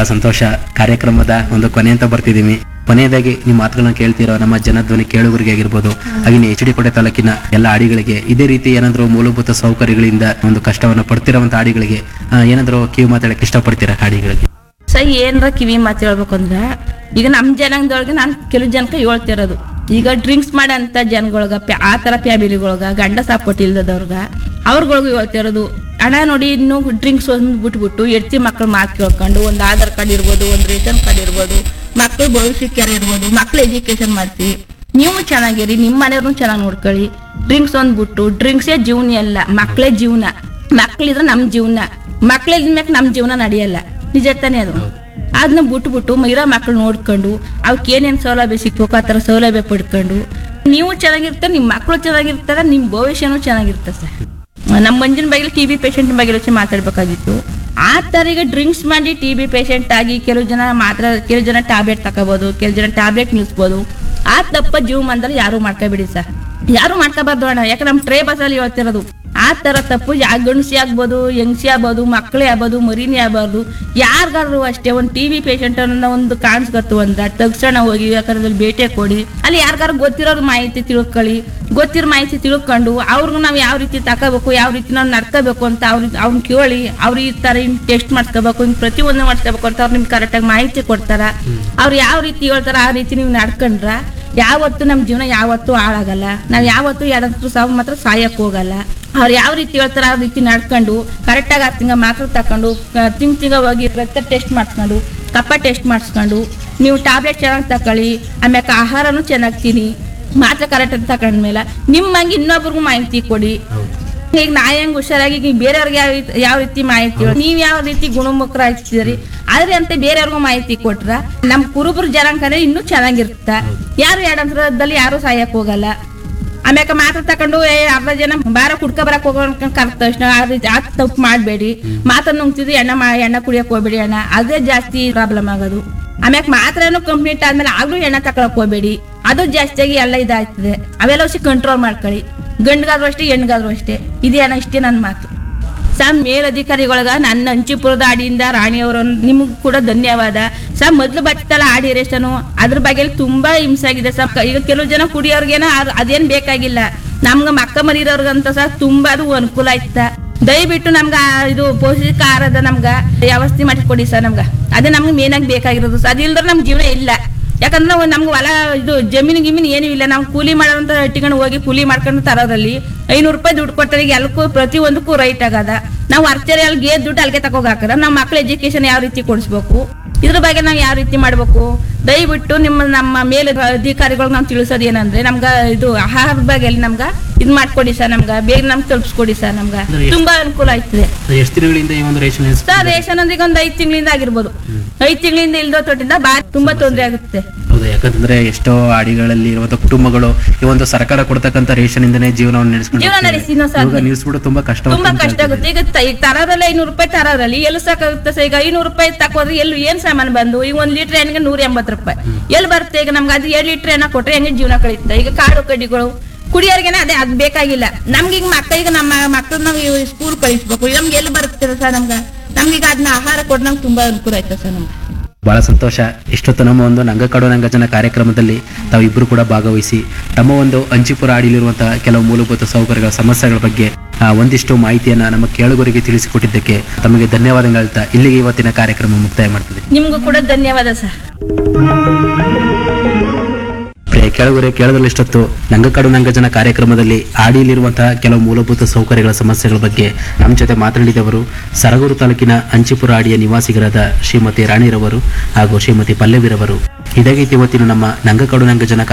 ಬಹಳ ಸಂತೋಷ ಕಾರ್ಯಕ್ರಮದ ಒಂದು ಕೊನೆ ಅಂತ ಬರ್ತಿದೀವಿ ಕೊನೆಯದಾಗಿ ನಿಮ್ಮ ಮಾತುಗಳನ್ನ ಕೇಳ್ತಿರೋ ನಮ್ಮ ಜನಧ್ವನಿ ಕೇಳುಗರಿಗೆ ಆಗಿರ್ಬೋದು ಹಾಗೆ ಎಚ್ ಡಿ ಕೋಟೆ ತಾಲೂಕಿನ ಎಲ್ಲ ಆಡಿಗಳಿಗೆ ಇದೇ ರೀತಿ ಏನಾದ್ರು ಮೂಲಭೂತ ಸೌಕರ್ಯಗಳಿಂದ ಒಂದು ಕಷ್ಟವನ್ನು ಪಡ್ತಿರೋಂಥ ಆಡಿಗಳಿಗೆ ಆ, ಏನಾದ್ರು ಕಿವಿ ಮಾತಾಡಕ್ಕೆ ಇಷ್ಟಪಡ್ತೀರಾ ಆಡಿಗಳಿಗೆ ಸರ್ ಏನಾರ ಕಿವಿ ಮಾತು ಹೇಳ್ಬೇಕು ಅಂದ್ರೆ ಈಗ ನಮ್ಮ ಜನಾಂಗದೊಳಗೆ ನಾನು ಕೆಲವು ಜನಕ್ಕೆ ಹೇಳ್ತಿರೋದು ಈಗ ಡ್ರಿಂಕ್ಸ್ ಮಾಡಂತ ಜನಗಳ್ಗ ಪ್ಯಾ- ಆ ಥರ ಫ್ಯಾಮಿಲಿಗಳ್ಗ ಗಂಡ ಸಪೋರ್ಟ್ ಇಲ್ದದವ್ರಗ ಅವ್ರಗಳಿಗೂ ಹೇಳ್ತಿರೋದು ಹಣ ನೋಡಿ ಇನ್ನು ಡ್ರಿಂಕ್ಸ್ ಒಂದು ಬಿಟ್ಬಿಟ್ಟು ಎಡ್ತಿ ಮಕ್ಳು ಮಾತು ಕೇಳ್ಕೊಂಡು ಒಂದು ಆಧಾರ್ ಕಾರ್ಡ್ ಇರ್ಬೋದು ಒಂದು ರೇಷನ್ ಕಾರ್ಡ್ ಇರ್ಬೋದು ಮಕ್ಳು ಭವಿಷ್ಯಕ್ಕಾರ ಇರ್ಬೋದು ಮಕ್ಳು ಎಜುಕೇಶನ್ ಮಾಡ್ಸಿ ನೀವು ಚೆನ್ನಾಗಿರಿ ನಿಮ್ಮ ಮನೆಯವ್ರನ್ನ ಚೆನ್ನಾಗಿ ನೋಡ್ಕೊಳ್ಳಿ ಡ್ರಿಂಕ್ಸ್ ಒಂದು ಬಿಟ್ಟು ಡ್ರಿಂಕ್ಸೇ ಜೀವನ ಅಲ್ಲ ಮಕ್ಕಳೇ ಜೀವನ ಮಕ್ಳಿದ್ರೆ ನಮ್ಮ ಜೀವನ ಮಕ್ಳಿದ್ಮ್ಯಾಕ ನಮ್ಮ ಜೀವನ ನಡೆಯಲ್ಲ ನಿಜ ತಾನೇ ಅದು ಅದನ್ನ ಬಿಟ್ಬಿಟ್ಟು ಇರೋ ಮಕ್ಳು ನೋಡ್ಕೊಂಡು ಅವಕ್ಕೆ ಏನೇನು ಸೌಲಭ್ಯ ಸಿಕ್ಬೇಕು ಆ ಥರ ಸೌಲಭ್ಯ ಪಡ್ಕೊಂಡು ನೀವು ಚೆನ್ನಾಗಿರ್ತಾರೆ ನಿಮ್ಮ ಮಕ್ಕಳು ಚೆನ್ನಾಗಿರ್ತಾರೆ ನಿಮ್ಮ ಭವಿಷ್ಯನೂ ಚೆನ್ನಾಗಿರ್ತದೆ ಸರ್ ನಮ್ಮ ಮಂಜಿನ ಬಗ್ಗೆ ಟಿ ಬಿ ಪೇಷಂಟ್ ಬಗ್ಗೆ ಯೋಚನೆ ಮಾತಾಡ್ಬೇಕಾಗಿತ್ತು ಆ ಥರ ಈಗ ಡ್ರಿಂಕ್ಸ್ ಮಾಡಿ ಟಿ ಬಿ ಪೇಷಂಟ್ ಆಗಿ ಕೆಲವು ಜನ ಮಾತ್ರ ಕೆಲವು ಜನ ಟ್ಯಾಬ್ಲೆಟ್ ತಗೋಬೋದು ಕೆಲವು ಜನ ಟ್ಯಾಬ್ಲೆಟ್ ನಿಲ್ಲಿಸ್ಬೋದು ಆ ತಪ್ಪ ಜೀವಮಾನದಲ್ಲಿ ಯಾರು ಮಾಡ್ಕೋಬೇಡಿ ಸರ್ ಯಾರು ಮಾಡ್ಕೋಬಾರ್ದು ಅಣ್ಣ ಯಾಕೆ ನಮ್ಮ ಟ್ರೇ ಬಸ್ಸಲ್ಲಿ ಹೇಳ್ತಿರೋದು ಆ ತರ ತಪ್ಪು ಯಾ ಗಂಡಸಿ ಆಗ್ಬೋದು ಹೆಂಗಸಿ ಆಗ್ಬೋದು ಮಕ್ಕಳೇ ಆಗ್ಬೋದು ಮರಿನೇ ಆಗ್ಬಾರ್ದು ಯಾರಿಗಾದ್ರು ಅಷ್ಟೇ ಒಂದು ಟಿ ವಿ ಪೇಷಂಟ್ ಅನ್ನೋ ಒಂದು ಕಾಣಿಸ್ಕತ್ತು ಅಂದ ತಕ್ಷಣ ಹೋಗಿ ಯಾಕಂದ್ರೆ ಭೇಟಿ ಕೊಡಿ ಅಲ್ಲಿ ಯಾರಿಗಾರು ಗೊತ್ತಿರೋರು ಮಾಹಿತಿ ತಿಳ್ಕೊಳ್ಳಿ ಗೊತ್ತಿರೋ ಮಾಹಿತಿ ತಿಳ್ಕೊಂಡು ಅವ್ರಿಗೂ ನಾವು ಯಾವ ರೀತಿ ತಗೋಬೇಕು ಯಾವ ರೀತಿ ನಾವು ನಡ್ಕೋಬೇಕು ಅಂತ ಅವ್ರ ಅವ್ನ ಕೇಳಿ ಅವ್ರು ಈ ತರ ಹಿಂಗ್ ಟೆಸ್ಟ್ ಮಾಡ್ಸ್ಕೋಬೇಕು ಹಿಂಗ್ ಪ್ರತಿಯೊಂದು ಮಾಡ್ಸ್ಕೋಬೇಕು ಅಂತ ಅವ್ರು ನಿಮ್ಗೆ ಕರೆಕ್ಟಾಗಿ ಮಾಹಿತಿ ಕೊಡ್ತಾರ ಅವ್ರು ಯಾವ ರೀತಿ ಹೇಳ್ತಾರ ಆ ರೀತಿ ನೀವು ನಡ್ಕೊಂಡ್ರ ಯಾವತ್ತು ನಮ್ಮ ಜೀವನ ಯಾವತ್ತೂ ಹಾಳಾಗಲ್ಲ ನಾವು ಯಾವತ್ತೂ ಯಾರತ್ರ ಸಾವು ಮಾತ್ರ ಸಾಯಕ್ ಹೋಗಲ್ಲ ಅವ್ರು ಯಾವ ರೀತಿ ಹೇಳ್ತಾರ ಆ ರೀತಿ ನಡ್ಕೊಂಡು ಕರೆಕ್ಟಾಗಿ ಆರು ತಿಂಗ ಮಾತ್ರ ತಕೊಂಡು ತಿಂಗ್ ತಿಂಗ ಹೋಗಿ ರಕ್ತ ಟೆಸ್ಟ್ ಮಾಡಿಸ್ಕೊಂಡು ಕಪ್ಪ ಟೆಸ್ಟ್ ಮಾಡಿಸ್ಕೊಂಡು ನೀವು ಟ್ಯಾಬ್ಲೆಟ್ ಚೆನ್ನಾಗಿ ತಗೊಳ್ಳಿ ಆಮ್ಯಾಕ ಆಹಾರನೂ ಚೆನ್ನಾಗಿ ತಿನ್ನಿ ಮಾತ್ರ ಕರೆಕ್ಟ್ ತಗೊಂಡ್ಮೇಲೆ ನಿಮ್ಮಂಗೆ ಇನ್ನೊಬ್ರಿಗೂ ಮಾಹಿತಿ ಕೊಡಿ ಈಗ ನಾ ಹೆಂಗ್ ಹುಷಾರಾಗಿ ಈಗ ಬೇರೆಯವ್ರಿಗೆ ಯಾವ ರೀತಿ ಯಾವ ರೀತಿ ಮಾಹಿತಿ ಹೇಳಿ ನೀವ್ ಯಾವ ರೀತಿ ಗುಣಮುಖರಾಗ್ತಿದ್ದೀರಿ ಆದ್ರೆ ಅಂತ ಬೇರೆಯವ್ರಿಗೂ ಮಾಹಿತಿ ಕೊಟ್ರ ನಮ್ ಕುರುಬರು ಜನಾಂಗನೇ ಇನ್ನೂ ಚೆನ್ನಾಗಿರುತ್ತ ಯಾರು ಎರಡಂತರದಲ್ಲಿ ಯಾರು ಸಾಯಕ್ ಹೋಗಲ್ಲ ಆಮ್ಯಾಕ ಮಾತ್ರ ತಕೊಂಡು ಏ ಅರ್ಧ ಜನ ಬಾರ ಕುಡ್ಕ ಬರಕ್ ಹೋಗೋಣ ಕರೆದ ತಕ್ಷಣ ಆ ರೀತಿ ಆ ತಪ್ಪು ಮಾಡಬೇಡಿ ಮಾತನ್ನ ನುಂಗ್ತಿದ್ದು ಎಣ್ಣೆ ಮಾ ಎಣ್ಣೆ ಕುಡಿಯಕ್ ಹೋಗ್ಬೇಡಿ ಅಣ್ಣ ಅದೇ ಜಾಸ್ತಿ ಪ್ರಾಬ್ಲಮ್ ಆಗೋದು ಆಮ್ಯಾಕ ಮಾತ್ರನೂ ಕಂಪ್ಲೀಟ್ ಆದ್ಮೇಲೆ ಆಗ್ಲೂ ಎಣ್ಣೆ ತಕೊಳಕ್ ಹೋಗ್ಬೇಡಿ ಅದು ಜಾಸ್ತಿಯಾಗಿ ಎಲ್ಲ ಇದಾಗ್ತದೆ ಅವೆಲ್ಲ ಕಂಟ್ರೋಲ್ ಮಾಡ್ಕೊಳ್ಳಿ ಗಂಡ್ಗಾದ್ರು ಅಷ್ಟೇ ಹೆಣ್ಗಾದ್ರು ಅಷ್ಟೇ ಇದೇ ಅಣ್ಣ ಇಷ್ಟೇ ನನ್ನ ಮಾತು ಸರ್ ಮೇಲಧಿಕಾರಿಗೊಳಗ ನನ್ನ ಹಂಚಿಪುರದ ಆಡಿಯಿಂದ ರಾಣಿಯವರು ನಿಮ್ಗೆ ಕೂಡ ಧನ್ಯವಾದ ಸರ್ ಮೊದ್ಲು ಬರ್ತಲ್ಲ ಆಡಿ ರೇಷನು ಅದ್ರ ಬಗ್ಗೆ ತುಂಬಾ ಹಿಂಸೆ ಆಗಿದೆ ಸರ್ ಈಗ ಕೆಲವು ಜನ ಕುಡಿಯೋರ್ಗೇನ ಅದ್- ಅದೇನ್ ಬೇಕಾಗಿಲ್ಲ ನಮ್ಗ ಮಕ್ಕ ಮರಿರೋರ್ಗಂತ ಸರ್ ತುಂಬಾ ಅದು ಅನುಕೂಲ ಆಯ್ತ ದಯವಿಟ್ಟು ನಮ್ಗ ಆ ಇದು ಪೌಷ್ಟಿಕ ಆಹಾರದ ನಮ್ಗ ವ್ಯವಸ್ಥೆ ಮಾಡಿಕೊಡಿ ಸರ್ ನಮ್ಗ ಅದೇ ನಮ್ಗೆ ಮೇನ್ ಆಗಿ ಬೇಕಾಗಿರೋದು ಸರ್ ಅದಿಲ್ದ್ರೆ ನಮ್ ಜೀವನ ಇಲ್ಲ ಯಾಕಂದ್ರೆ ನಾವು ನಮ್ಗೆ ಹೊಲ ಇದು ಜಮೀನು ಗಿಮೀನು ಏನೂ ಇಲ್ಲ ನಾವು ಕೂಲಿ ಮಾಡೋಂತ ಹಟ್ಟಿಕೊಂಡು ಹೋಗಿ ಕೂಲಿ ಮಾಡ್ಕೊಂಡು ತರೋದ್ರಲ್ಲಿ ಐನೂರು ರೂಪಾಯಿ ದುಡ್ಡು ಕೊಡ್ತಾರೆ ಈಗ ಎಲ್ಲಕ್ಕೂ ಪ್ರತಿ ಒಂದಕ್ಕೂ ರೈಟ್ ಆಗದ ನಾವು ಅರ್ಚರಿ ಅಲ್ಲಿ ಗೇ ದುಡ್ಡು ಅಲ್ಲಿಗೆ ತಗೋಗ ಹಾಕದ ನಮ್ಮ ಮಕ್ಳ ಎಜುಕೇಶನ್ ಯಾವ ರೀತಿ ಕೊಡಿಸ್ಬೇಕು ಇದ್ರ ಬಗ್ಗೆ ನಾವು ಯಾವ ರೀತಿ ಮಾಡ್ಬೇಕು ದಯವಿಟ್ಟು ನಿಮ್ಮ ನಮ್ಮ ಮೇಲೆ ಅಧಿಕಾರಿಗಳಿಗೆ ನಾವು ತಿಳಿಸೋದು ಏನಂದ್ರೆ ನಮ್ಗ ಇದು ಆಹಾರದ ಬಗ್ಗೆ ನಮ್ಗ ಇದ್ ಮಾಡ್ಕೊಡಿ ಸರ್ ನಮ್ಗ ಬೇಗ ನಮ್ಗೆ ತಲುಪಿಸ್ಕೊಡಿ ಸರ್ ನಮ್ಗ ತುಂಬಾ ಅನುಕೂಲ ಆಯ್ತದೆ ಎಷ್ಟು ದಿನಗಳಿಂದ ಈ ಒಂದು ರೇಷನ್ ಸರ್ ರೇಷನ್ ಅಂದ್ರೆ ಈಗ ಒಂದು ಐದು ತಿಂಗಳಿಂದ ಆಗಿರ್ಬೋದು ಐದು ತಿಂಗಳಿಂದ ಇಲ್ದೋ ತೊಟ್ಟಿಂದ ಬಾರಿ ತುಂಬಾ ತೊಂದರೆ ಆಗುತ್ತೆ ಹೌದು ಯಾಕಂತಂದ್ರೆ ಎಷ್ಟೋ ಆಡಿಗಳಲ್ಲಿ ಇರುವಂತ ಕುಟುಂಬಗಳು ಈ ಒಂದು ಸರ್ಕಾರ ಕೊಡ್ತಕ್ಕಂತ ರೇಷನ್ ಇಂದನೇ ಜೀವನವನ್ನು ನಡೆಸ್ಕೊಂಡು ಜೀವನ ಹೋಗ್ತಿದ್ದಾರೆ. ನಡೆಸ್ತೀನೋ ಸರ್ ಇವಾಗ ನಿಲ್ಸ್ಬಿಟ್ಟು ತುಂಬಾ ಕಷ್ಟ ತುಂಬಾ ಕಷ್ಟ ಆಗುತ್ತೆ ಈಗ ತ- ಈಗ ತರೋದ್ರಲ್ಲಿ ಐನೂರು ರೂಪಾಯಿ ತರೋದ್ರಲ್ಲಿ ಎಲ್ಲಿ ಸಾಕಾಗುತ್ತೆ ಸರ್ ಈಗ ಐನೂರು ರೂಪಾಯಿ ತಕೋದ್ರೆ ಎಲ್ಲಿ ಏನ್ ಸಾಮಾನು ಬಂದು ಈಗ ಒಂದ್ ಲೀಟರ್ ಎಣ್ಣೆಗೆ ನೂರ ಎಂಬತ್ತು ರೂಪಾಯಿ ಎಲ್ಲಿ ಬರುತ್ತೆ ಈಗ ನಮ್ಗೆ ಅದು ಎರಡು ಲೀಟರ್ ಎಣ್ಣೆ ಕೊಟ್ರೆ ಹೆಂಗೆ ಜೀವನ ಕಳೀತಾ ಈಗ ಕಾಡು ಕಡ್ಡಿಗಳು ಕುಡಿಯೋರ್ಗೆನ ಅದೇ ಅದ್ ಬೇಕಾಗಿಲ್ಲ ನಮ್ಗೆ ಈಗ ಮಕ್ಕಳ ಈಗ ನಮ್ಮ ಮಕ್ಕಳನ್ನ ಸ್ಕೂಲ್ ಕಳಿಸ್ಬೇಕು ನಮ್ಗೆ ಎಲ್ಲಿ ಬರುತ್ತೆ ಸರ್ ನಮ್ಗೆ ನಮ್ಗೀಗ ಅದನ್ನ ಆಹಾರ ಕೊಟ್ಟು ನಮ್ಗೆ ತುಂಬಾ ಅನುಕೂಲ ಆಯ್ತು ಸರ್ ನಮ್ಗೆ ಬಹಳ ಸಂತೋಷ ಇಷ್ಟೊತ್ತು ನಮ್ಮ ಒಂದು ನಂಗಕಾಡು ನಂಗಜನ ಕಾರ್ಯಕ್ರಮದಲ್ಲಿ ತಾವು ಇಬ್ಬರು ಕೂಡ ಭಾಗವಹಿಸಿ ತಮ್ಮ ಒಂದು ಅಂಚಿಪುರ ಆಡಿಲಿರುವಂತಹ ಕೆಲವು ಮೂಲಭೂತ ಸೌಕರ್ಯಗಳ ಸಮಸ್ಯೆಗಳ ಬಗ್ಗೆ ಆ, ಒಂದಿಷ್ಟು ಮಾಹಿತಿಯನ್ನ ನಮ್ಮ ಕೇಳುಗರಿಗೆ ತಿಳಿಸಿಕೊಟ್ಟಿದ್ದಕ್ಕೆ ತಮಗೆ ಧನ್ಯವಾದಗಳು ಹೇಳ್ತಾ ಇಲ್ಲಿಗೆ ಇವತ್ತಿನ ಕಾರ್ಯಕ್ರಮ ಮುಕ್ತಾಯ ಮಾಡ್ತದೆ ನಿಮ್ಗೂ ಕೂಡ ಧನ್ಯವಾದ ಸರ್ ಪ್ರಿಯ ಕೆಳಗರೆ ಕೇಳದಲ್ಲಿ ಇಷ್ಟೊತ್ತು ನಂಗಕಾಡು ನಂಗಜನ ಕಾರ್ಯಕ್ರಮದಲ್ಲಿ ಆಡಿಯಲ್ಲಿರುವಂತಹ ಕೆಲವು ಮೂಲಭೂತ ಸೌಕರ್ಯಗಳ ಸಮಸ್ಯೆಗಳ ಬಗ್ಗೆ ನಮ್ಮ ಜೊತೆ ಮಾತನಾಡಿದವರು ಸರಗೂರು ತಾಲೂಕಿನ ಅಂಚಿಪುರ ಆಡಿಯ ನಿವಾಸಿಗರಾದ ಶ್ರೀಮತಿ ರಾಣಿರವರು ಹಾಗೂ ಶ್ರೀಮತಿ ಪಲ್ಲವಿರವರು ಇದಾಗೈತಿ ಇವತ್ತಿನ ನಮ್ಮ ನಂಗಕಾಡು ನಂಗಜನ